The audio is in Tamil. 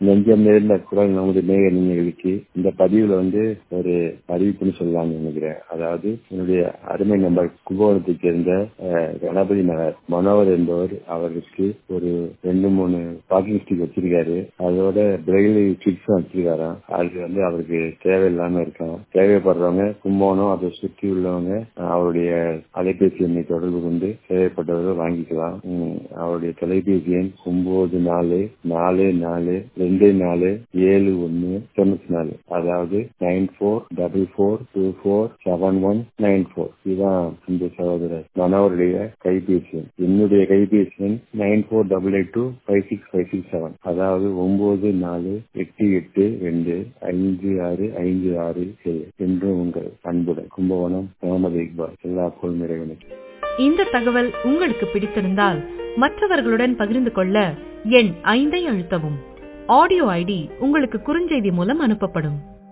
நெஞ்சம் நேர்ந்த குரல் நமது நேய நினைவுகளுக்கு இந்த பதிவுல வந்து ஒரு அறிவிப்புன்னு சொல்லலாம்னு நினைக்கிறேன் அதாவது என்னுடைய அருமை நம்பர் கும்பகோணத்தைச் சேர்ந்த அஹ், கணபதி நகர் மனோகர் என்பவர் அவருக்கு ஒரு ரெண்டு மூணு வாக்கிங் ஸ்டிக் வச்சிருக்காரு அதோட பிரெய்லி ஸ்டிக்ஸ் வச்சிருக்காராம் அது வந்து அவருக்கு தேவையில்லாம இருக்கான் தேவைப்படுறவங்க கும்பகோணம் அதை சுற்றி உள்ளவங்க அஹ், அவருடைய அலைபேசி எண்ணை தொடர்பு கொண்டு தேவைப்பட்டவர்கள் வாங்கிக்கலாம் உம், அவருடைய தொலைபேசி எண் ஒன்பது நாலு நாலு நாலு ரெண்டு நாலு ஏழு ஒன்னு தொண்ணூத்தி நாலு அதாவது nine four double four two four seven one nine four இதுதான் இந்த சகோதரர் மனோருடைய கைபேசி எண் என்னுடைய கைபேசி எண் nine four double eight two five six five six seven அதாவது ஒன்பது நாலு எட்டு எட்டு ரெண்டு ஐந்து ஆறு ஐந்து ஆறு ஏழு என்று உங்கள் அன்புடன் கும்பகோணம் முகமது இக்பால் எல்லா கோள் நிறைவனுக்கு இந்த தகவல் உங்களுக்கு பிடித்திருந்தால் மற்றவர்களுடன் பகிர்ந்து கொள்ள எண் ஐந்தை அழுத்தவும் ஆடியோ ஐடி உங்களுக்கு குறுஞ்செய்தி மூலம் அனுப்பப்படும்